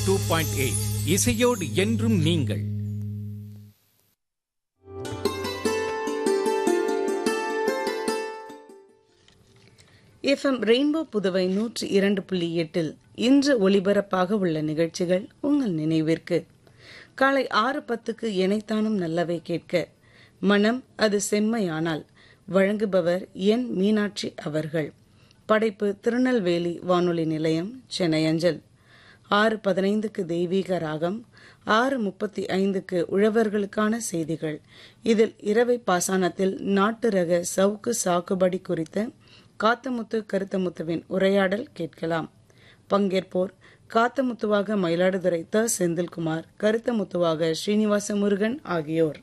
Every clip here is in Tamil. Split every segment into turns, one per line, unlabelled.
டூ பாயிண்ட் எயிட் இசையோடு என்றும் நீங்கள்
எஃப்எம் ரெயின்போ புதுவை நூற்றி இரண்டு புள்ளி எட்டில் இன்று ஒலிபரப்பாக உள்ள நிகழ்ச்சிகள் உங்கள் நினைவிற்கு காலை ஆறு பத்துக்கு இணைத்தானும் நல்லவை கேட்க மனம் அது செம்மையானால் வழங்குபவர் என் மீனாட்சி அவர்கள் படைப்பு திருநெல்வேலி வானொலி நிலையம் சென்னை அஞ்சல் ஆறு பதினைந்துக்கு தெய்வீக ராகம் ஆறு முப்பத்தி ஐந்துக்கு உழவர்களுக்கான செய்திகள் இதில் இரவை பாசானத்தில் நாட்டு ரக சவுக்கு சாகுபடி குறித்த காத்தமுத்து கருத்தமுத்துவின் உரையாடல் கேட்கலாம் பங்கேற்போர் காத்தமுத்துவாக மயிலாடுதுறை த செந்தில்குமார் கருத்தமுத்துவாக ஸ்ரீனிவாச முருகன் ஆகியோர்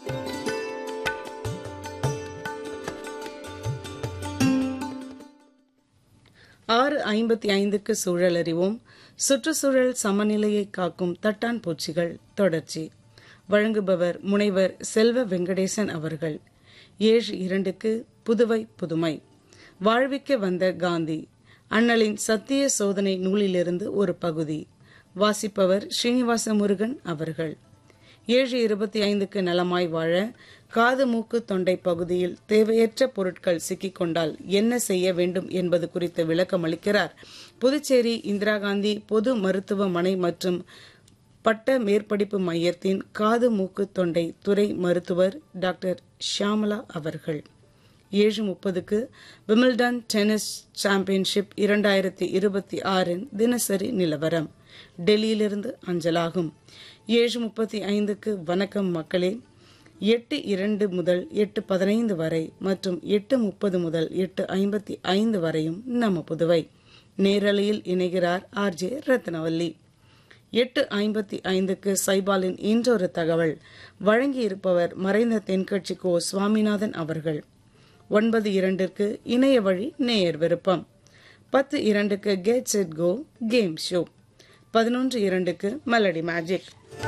ஆறு ஐம்பத்தி ஐந்துக்கு சூழல் அறிவோம் சுற்றுச்சூழல் சமநிலையை காக்கும் தட்டான் பூச்சிகள் தொடர்ச்சி வழங்குபவர் முனைவர் செல்வ வெங்கடேசன் அவர்கள் ஏழு இரண்டுக்கு புதுவை புதுமை வாழ்விக்க வந்த காந்தி அண்ணலின் சத்திய சோதனை நூலிலிருந்து ஒரு பகுதி வாசிப்பவர் ஸ்ரீனிவாச முருகன் அவர்கள் ஏழு இருபத்தி ஐந்துக்கு நலமாய் வாழ காது மூக்கு தொண்டை பகுதியில் தேவையற்ற பொருட்கள் சிக்கிக்கொண்டால் என்ன செய்ய வேண்டும் என்பது குறித்து விளக்கம் அளிக்கிறார் புதுச்சேரி இந்திரா காந்தி பொது மருத்துவமனை மற்றும் பட்ட மேற்படிப்பு மையத்தின் காது மூக்கு தொண்டை துறை மருத்துவர் டாக்டர் ஷியாமலா அவர்கள் ஏழு முப்பதுக்கு விமில்டன் டென்னிஸ் சாம்பியன்ஷிப் இரண்டாயிரத்தி இருபத்தி ஆறின் தினசரி நிலவரம் டெல்லியிலிருந்து அஞ்சலாகும் ஏழு முப்பத்தி ஐந்துக்கு வணக்கம் மக்களே எட்டு இரண்டு முதல் எட்டு பதினைந்து வரை மற்றும் எட்டு முப்பது முதல் எட்டு ஐம்பத்தி ஐந்து வரையும் நம்ம புதுவை நேரலையில் இணைகிறார் ஆர்ஜே ரத்னவல்லி எட்டு ஐம்பத்தி ஐந்துக்கு சைபாலின் இன்றொரு தகவல் வழங்கியிருப்பவர் மறைந்த தென்கட்சி கோ சுவாமிநாதன் அவர்கள் ஒன்பது இரண்டிற்கு இணைய வழி நேயர் விருப்பம் பத்து இரண்டுக்கு get set go game show பதினொன்று இரண்டுக்கு மெலடி மேஜிக்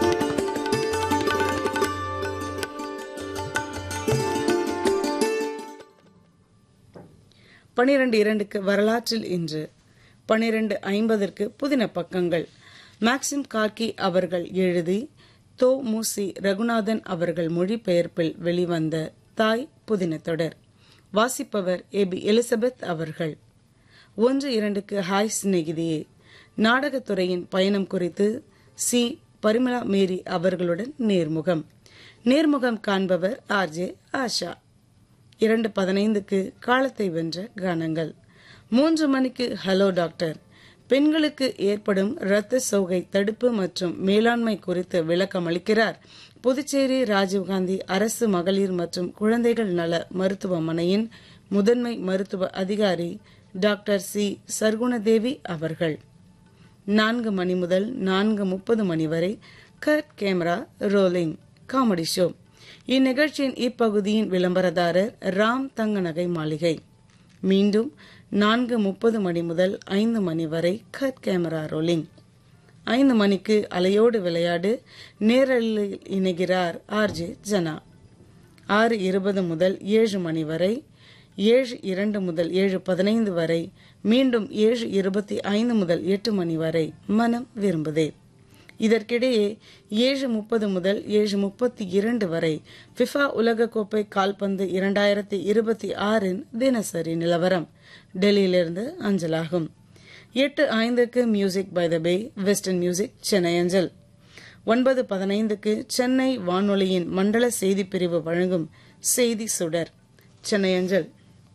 பனிரெண்டு இரண்டுக்கு வரலாற்றில் இன்று பனிரெண்டு ஐம்பதற்கு புதின பக்கங்கள் மேக்சிம் கார்கி அவர்கள் எழுதி தோ மூசி ரகுநாதன் அவர்கள் மொழிபெயர்ப்பில் வெளிவந்த தாய் புதின தொடர் வாசிப்பவர் ஏபி எலிசபெத் அவர்கள் ஒன்று இரண்டுக்கு ஹாய் சிநேகிதியே நாடகத்துறையின் பயணம் குறித்து சி பரிமளா மேரி அவர்களுடன் நேர்முகம் நேர்முகம் காண்பவர் ஆர்ஜே ஆஷா இரண்டு பதினைந்துக்கு காலத்தை வென்ற கானங்கள் மூன்று மணிக்கு ஹலோ டாக்டர் பெண்களுக்கு ஏற்படும் இரத்த சோகை தடுப்பு மற்றும் மேலாண்மை குறித்து விளக்கம் அளிக்கிறார் புதுச்சேரி ராஜீவ்காந்தி அரசு மகளிர் மற்றும் குழந்தைகள் நல மருத்துவமனையின் முதன்மை மருத்துவ அதிகாரி டாக்டர் சி சர்குணதேவி அவர்கள் நான்கு மணி முதல் நான்கு முப்பது மணி வரை cut camera rolling comedy show இந்நிகழ்ச்சியின் இப்பகுதியின் விளம்பரதாரர் ராம் தங்கநகை மாளிகை மீண்டும் நான்கு முப்பது மணி முதல் ஐந்து மணி வரை கட் கேமரா ரோலிங் ஐந்து மணிக்கு அலையோடு விளையாடு நேரலில் இணைகிறார் ஆர்ஜே ஜனா ஆறு இருபது முதல் ஏழு மணி வரை ஏழு இரண்டு முதல் ஏழு பதினைந்து வரை மீண்டும் ஏழு இருபத்தி ஐந்து முதல் எட்டு மணி வரை மனம் விரும்புதே இதற்கிடையே ஏழு முப்பது முதல் ஏழு முப்பத்தி இரண்டு வரை ஃபிஃபா உலகக்கோப்பை கால்பந்து இரண்டாயிரத்தி இருபத்தி ஆறின் தினசரி நிலவரம் டெல்லியிலிருந்து அஞ்சலாகும் எட்டு ஐந்துக்கு music by the bay western music Chennai அஞ்சல் ஒன்பது பதினைந்துக்கு சென்னை வானொலியின் மண்டல செய்திப் பிரிவு வழங்கும் செய்தி சுடர் சென்னை அஞ்சல்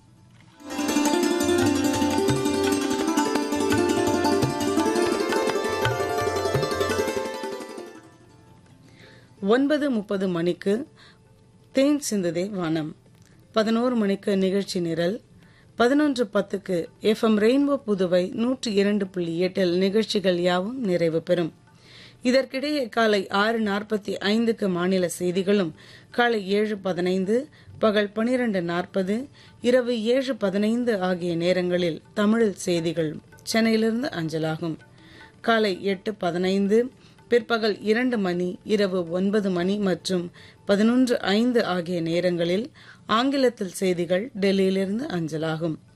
ஒன்பது முப்பது மணிக்கு தேன் சிந்துதே வானம் பதினோரு மணிக்கு நிகழ்ச்சி நிரல் பதினொன்று பத்துக்கு எஃப்எம் ரெயின்போ புதுவை நூற்றி இரண்டு புள்ளி எட்டில் நிகழ்ச்சிகள் யாவும் நிறைவு பெறும் இதற்கிடையே காலை ஆறு நாற்பத்தி ஐந்துக்கு மாநில செய்திகளும் காலை ஏழு பதினைந்து பகல் பனிரெண்டு நாற்பது இரவு ஏழு பதினைந்து ஆகிய நேரங்களில் தமிழில் செய்திகள் சென்னையிலிருந்து அஞ்சலாகும் காலை எட்டு பதினைந்து பிற்பகல் இரண்டு மணி இரவு ஒன்பது மணி மற்றும் பதினொன்று ஐந்து ஆகிய நேரங்களில் ஆங்கிலத்தில் செய்திகள் டெல்லியிலிருந்து அஞ்சலாகும்